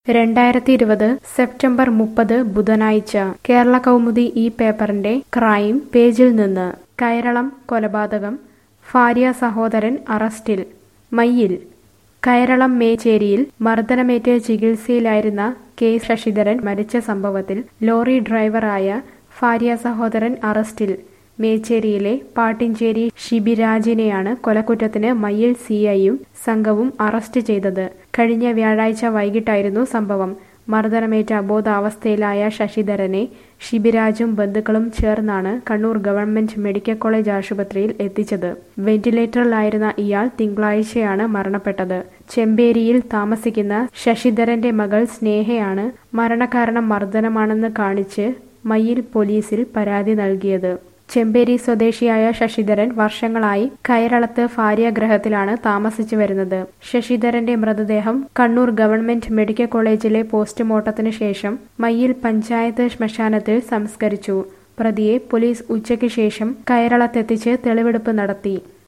രണ്ടായിരത്തി ഇരുപത് സെപ്റ്റംബർ മുപ്പത് ബുധനാഴ്ച കേരള കൗമുദി ഈ പേപ്പറിന്റെ ക്രൈം പേജിൽ നിന്ന് കൈരളം കൊലപാതകം ഭാര്യ സഹോദരൻ അറസ്റ്റിൽ മയ്യിൽ കൈരളം മേച്ചേരിയിൽ മർദ്ദനമേറ്റ് ചികിത്സയിലായിരുന്ന കെ ശശിധരൻ മരിച്ച സംഭവത്തിൽ ലോറി ഡ്രൈവറായ ഭാര്യ സഹോദരൻ അറസ്റ്റിൽ മേച്ചേരിയിലെ പാട്ടിഞ്ചേരി ഷിബിരാജിനെയാണ് കൊലക്കുറ്റത്തിന് മയ്യിൽ സിഐയും സംഘവും അറസ്റ്റ് ചെയ്തത് കഴിഞ്ഞ വ്യാഴാഴ്ച വൈകിട്ടായിരുന്നു സംഭവം മർദ്ദനമേറ്റ അബോധാവസ്ഥയിലായ ശശിധരനെ ഷിബിരാജും ബന്ധുക്കളും ചേർന്നാണ് കണ്ണൂർ ഗവൺമെന്റ് മെഡിക്കൽ കോളേജ് ആശുപത്രിയിൽ എത്തിച്ചത് വെന്റിലേറ്ററിലായിരുന്ന ഇയാൾ തിങ്കളാഴ്ചയാണ് മരണപ്പെട്ടത് ചെമ്പേരിയിൽ താമസിക്കുന്ന ശശിധരന്റെ മകൾ സ്നേഹയാണ് മരണകാരണം മർദ്ദനമാണെന്ന് കാണിച്ച് മയ്യിൽ പോലീസിൽ പരാതി നൽകിയത് ചെമ്പേരി സ്വദേശിയായ ശശിധരൻ വർഷങ്ങളായി കൈരളത്ത് ഭാര്യാഗ്രഹത്തിലാണ് താമസിച്ചു വരുന്നത് ശശിധരന്റെ മൃതദേഹം കണ്ണൂർ ഗവൺമെന്റ് മെഡിക്കൽ കോളേജിലെ പോസ്റ്റ്മോർട്ടത്തിന് ശേഷം മയ്യിൽ പഞ്ചായത്ത് ശ്മശാനത്തിൽ സംസ്കരിച്ചു പ്രതിയെ പോലീസ് ഉച്ചയ്ക്ക് ശേഷം കൈരളത്തെത്തിച്ച് തെളിവെടുപ്പ് നടത്തി